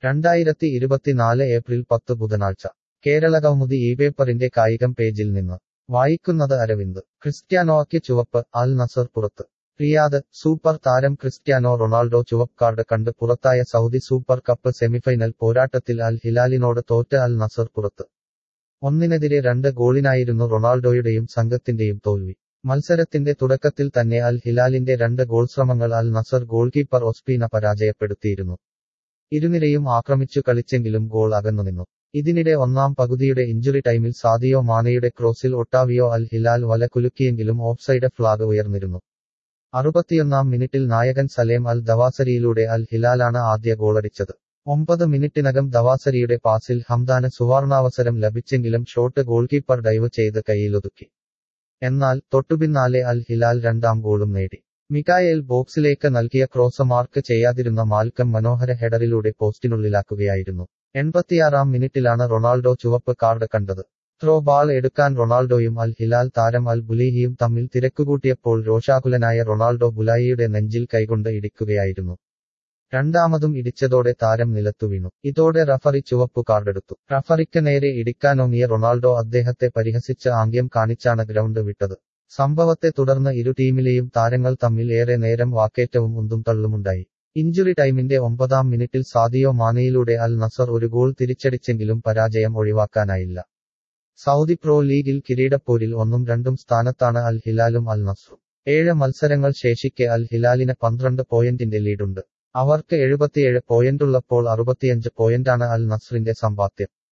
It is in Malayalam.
രണ്ടായിരത്തി ഇരുപത്തിനാല് ഏപ്രിൽ പത്ത് ബുധനാഴ്ച കേരളകൗമുദി ഈ പേപ്പറിന്റെ കായികം പേജിൽ നിന്ന് വായിക്കുന്നത് അരവിന്ദ് ക്രിസ്ത്യാനോയ്ക്ക് ചുവപ്പ് അൽ നസർ പുറത്ത് റിയാദ് സൂപ്പർ താരം ക്രിസ്ത്യാനോ റൊണാൾഡോ ചുവപ്പ് കാർഡ് കണ്ട് പുറത്തായ സൗദി സൂപ്പർ കപ്പ് സെമിഫൈനൽ പോരാട്ടത്തിൽ അൽ ഹിലാലിനോട് തോറ്റ അൽ നസർ പുറത്ത് ഒന്നിനെതിരെ രണ്ട് ഗോളിനായിരുന്നു റൊണാൾഡോയുടെയും സംഘത്തിന്റെയും തോൽവി മത്സരത്തിന്റെ തുടക്കത്തിൽ തന്നെ അൽ ഹിലാലിന്റെ രണ്ട് ഗോൾ ശ്രമങ്ങൾ അൽ നസർ ഗോൾകീപ്പർ ഒസ്പീന പരാജയപ്പെടുത്തിയിരുന്നു ഇരുനിരയും ആക്രമിച്ചു കളിച്ചെങ്കിലും ഗോൾ അകന്നുനിന്നു ഇതിനിടെ ഒന്നാം പകുതിയുടെ ഇഞ്ചുറി ടൈമിൽ സാദിയോ മാനയുടെ ക്രോസിൽ ഒട്ടാവിയോ അൽ ഹിലാൽ വല കുലുക്കിയെങ്കിലും ഓഫ്സൈഡ് ഫ്ളാഗ് ഉയർന്നിരുന്നു അറുപത്തിയൊന്നാം മിനിറ്റിൽ നായകൻ സലേം അൽ ദവാസരിയിലൂടെ അൽ ഹിലാലാണ് ആദ്യ ഗോളടിച്ചത് ഒമ്പത് മിനിറ്റിനകം ദവാസരിയുടെ പാസിൽ ഹംദാന് സുവർണാവസരം ലഭിച്ചെങ്കിലും ഷോട്ട് ഗോൾകീപ്പർ ഡൈവ് ചെയ്ത് കൈയിലൊതുക്കി എന്നാൽ തൊട്ടുപിന്നാലെ അൽ ഹിലാൽ രണ്ടാം ഗോളും നേടി മികായേൽ ബോക്സിലേക്ക് നൽകിയ ക്രോസ് മാർക്ക് ചെയ്യാതിരുന്ന മാൽക്കം മനോഹര ഹെഡറിലൂടെ പോസ്റ്റിനുള്ളിലാക്കുകയായിരുന്നു എൺപത്തിയാറാം മിനിറ്റിലാണ് റൊണാൾഡോ ചുവപ്പ് കാർഡ് കണ്ടത് ത്രോ ബാൾ എടുക്കാൻ റൊണാൾഡോയും അൽ ഹിലാൽ താരം അൽ ബുലൈഹിയും തമ്മിൽ തിരക്കുകൂട്ടിയപ്പോൾ രോഷാകുലനായ റൊണാൾഡോ ബുലായിയുടെ നെഞ്ചിൽ കൈകൊണ്ട് ഇടിക്കുകയായിരുന്നു രണ്ടാമതും ഇടിച്ചതോടെ താരം നിലത്തു വീണു ഇതോടെ റഫറി ചുവപ്പു കാർഡെടുത്തു റഫറിക്ക് നേരെ ഇടിക്കാനൊങ്ങിയ റൊണാൾഡോ അദ്ദേഹത്തെ പരിഹസിച്ച് ആംഗ്യം കാണിച്ചാണ് ഗ്രൗണ്ട് വിട്ടത് സംഭവത്തെ തുടർന്ന് ഇരു ടീമിലെയും താരങ്ങൾ തമ്മിൽ ഏറെ നേരം വാക്കേറ്റവും ഉന്തും തള്ളുമുണ്ടായി ഇഞ്ചുറി ടൈമിന്റെ ഒമ്പതാം മിനിറ്റിൽ സാദിയോ മാനയിലൂടെ അൽ നസർ ഒരു ഗോൾ തിരിച്ചടിച്ചെങ്കിലും പരാജയം ഒഴിവാക്കാനായില്ല സൗദി പ്രോ ലീഗിൽ കിരീടപ്പോരിൽ ഒന്നും രണ്ടും സ്ഥാനത്താണ് അൽ ഹിലാലും അൽ നസറും ഏഴ് മത്സരങ്ങൾ ശേഷിക്കെ അൽ ഹിലാലിന് പന്ത്രണ്ട് പോയിന്റിന്റെ ലീഡുണ്ട് അവർക്ക് എഴുപത്തിയേഴ് പോയിന്റുള്ളപ്പോൾ അറുപത്തിയഞ്ച് പോയിന്റാണ് അൽ നസ്രിന്റെ സമ്പാദ്യം